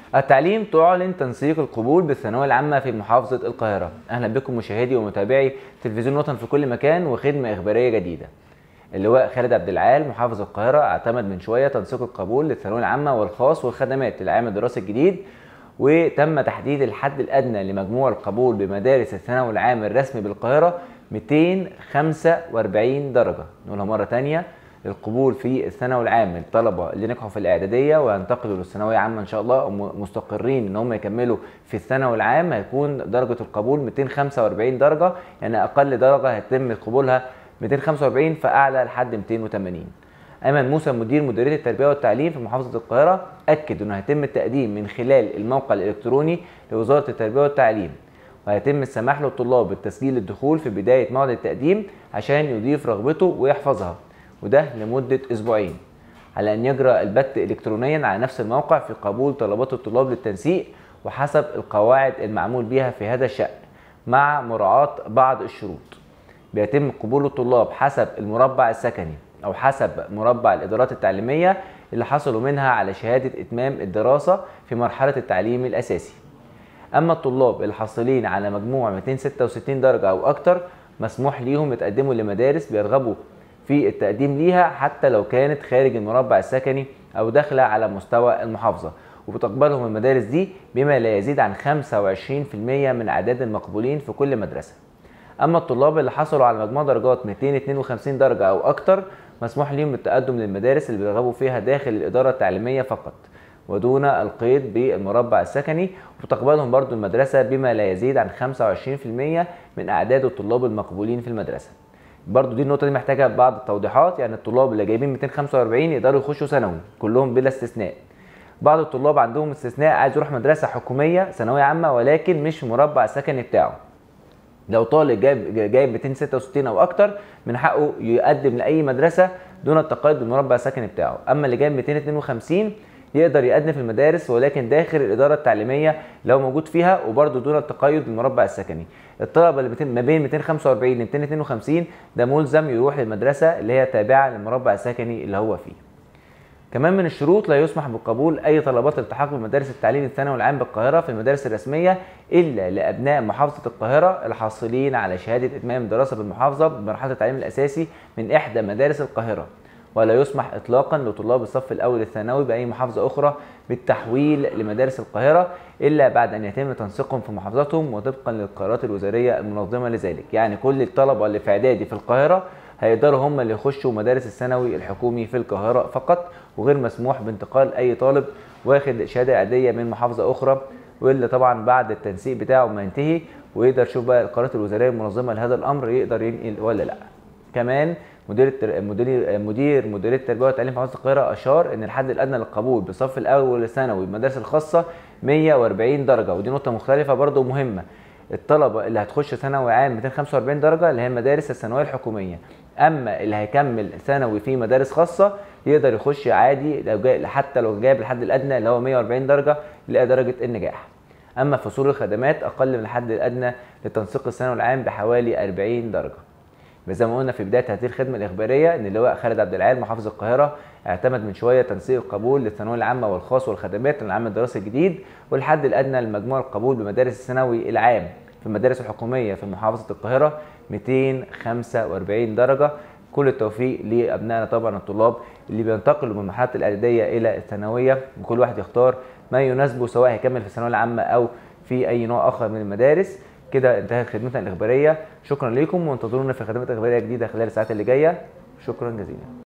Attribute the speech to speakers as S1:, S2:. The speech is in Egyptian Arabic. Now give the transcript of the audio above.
S1: التعليم تعلن تنسيق القبول بالثانويه العامه في محافظه القاهره اهلا بكم مشاهدي ومتابعي تلفزيون وطن في كل مكان وخدمه اخباريه جديده اللواء خالد عبد العال محافظ القاهره اعتمد من شويه تنسيق القبول للثانويه العامه والخاص والخدمات للعام الدراسي الجديد وتم تحديد الحد الادنى لمجموع القبول بمدارس الثانوي العام الرسمي بالقاهره 245 درجه نقولها مره ثانيه القبول في الثانوي العام الطلبه اللي نجحوا في الاعداديه وينتقلوا للثانويه عامه ان شاء الله مستقرين ان هم يكملوا في الثانوي العام هيكون درجه القبول 245 درجه يعني اقل درجه هيتم قبولها 245 فاعلى لحد 280 ايمن موسى مدير مديريه التربيه والتعليم في محافظه القاهره اكد انه هيتم التقديم من خلال الموقع الالكتروني لوزاره التربيه والتعليم وهيتم السماح للطلاب بالتسجيل الدخول في بدايه موعد التقديم عشان يضيف رغبته ويحفظها وده لمدة أسبوعين على أن يجرى البت إلكترونيا على نفس الموقع في قبول طلبات الطلاب للتنسيق وحسب القواعد المعمول بها في هذا الشأن مع مراعاة بعض الشروط بيتم قبول الطلاب حسب المربع السكني أو حسب مربع الإدارات التعليمية اللي حصلوا منها على شهادة إتمام الدراسة في مرحلة التعليم الأساسي أما الطلاب الحاصلين على مجموع 266 درجة أو أكتر مسموح ليهم يتقدموا لمدارس بيرغبوا في التقديم ليها حتى لو كانت خارج المربع السكني او داخله على مستوى المحافظه وبتقبلهم المدارس دي بما لا يزيد عن 25% من اعداد المقبولين في كل مدرسه اما الطلاب اللي حصلوا على مجموع درجات 252 درجه او اكتر مسموح لهم بالتقدم للمدارس اللي بيرغبوا فيها داخل الاداره التعليميه فقط ودون القيد بالمربع السكني وتقبلهم برضو المدرسة بما لا يزيد عن 25% من أعداد الطلاب المقبولين في المدرسة برضو دي النقطه دي محتاجه بعض التوضيحات يعني الطلاب اللي جايبين 245 يقدروا يخشوا ثانوي كلهم بلا استثناء بعض الطلاب عندهم استثناء عايز يروح مدرسه حكوميه ثانويه عامه ولكن مش في مربع السكني بتاعه لو طالب جايب جايب 266 او اكتر من حقه يقدم لاي مدرسه دون التقيد بالمربع السكني بتاعه اما اللي جايب 252 يقدر يقدم في المدارس ولكن داخل الاداره التعليميه لو موجود فيها وبرده دون التقيد بالمربع السكني الطلبه اللي ما بين 245 ل 252 ده ملزم يروح للمدرسه اللي هي تابعه للمربع السكني اللي هو فيه كمان من الشروط لا يسمح بقبول اي طلبات الالتحاق بمدارس التعليم الثانوي العام بالقاهره في المدارس الرسميه الا لابناء محافظه القاهره الحاصلين على شهاده اتمام دراسه بالمحافظه بمرحله التعليم الاساسي من احدى مدارس القاهره ولا يسمح اطلاقا لطلاب الصف الاول الثانوي باي محافظه اخرى بالتحويل لمدارس القاهره الا بعد ان يتم تنسيقهم في محافظتهم وطبقا للقرارات الوزاريه المنظمه لذلك يعني كل الطلبه اللي في اعدادي في القاهره هيقدروا هم اللي يخشوا مدارس الثانوي الحكومي في القاهره فقط وغير مسموح بانتقال اي طالب واخد شهاده اعداديه من محافظه اخرى واللي طبعا بعد التنسيق بتاعه ما ينتهي ويقدر يشوف بقى القرارات الوزاريه المنظمه لهذا الامر يقدر ينقل ولا لا كمان مدير التر... مدير مدير مديريه التربيه والتعليم في محافظه القاهره اشار ان الحد الادنى للقبول بالصف الاول الثانوي بالمدارس الخاصه 140 درجه ودي نقطه مختلفه برضه مهمه الطلبه اللي هتخش ثانوي عام 245 درجه اللي هي مدارس الثانويه الحكوميه اما اللي هيكمل ثانوي في مدارس خاصه يقدر يخش عادي لو جاي حتى لو جايب الحد الادنى اللي هو 140 درجه يلاقي درجه النجاح اما فصول الخدمات اقل من الحد الادنى لتنسيق الثانوي العام بحوالي 40 درجه زي ما قلنا في بدايه هذه الخدمه الاخباريه ان اللواء خالد عبد العال محافظ القاهره اعتمد من شويه تنسيق القبول للثانويه العامه والخاص والخدمات للعام الدراسي الجديد والحد الادنى لمجموع القبول بمدارس الثانوي العام في المدارس الحكوميه في محافظه القاهره 245 درجه كل التوفيق لابنائنا طبعا الطلاب اللي بينتقلوا من مرحله الاعداديه الى الثانويه وكل واحد يختار ما يناسبه سواء هيكمل في الثانويه العامه او في اي نوع اخر من المدارس كده انتهت خدمتنا الاخباريه شكرا لكم وانتظرونا في خدمات اخباريه جديده خلال الساعات اللي جايه شكرا جزيلا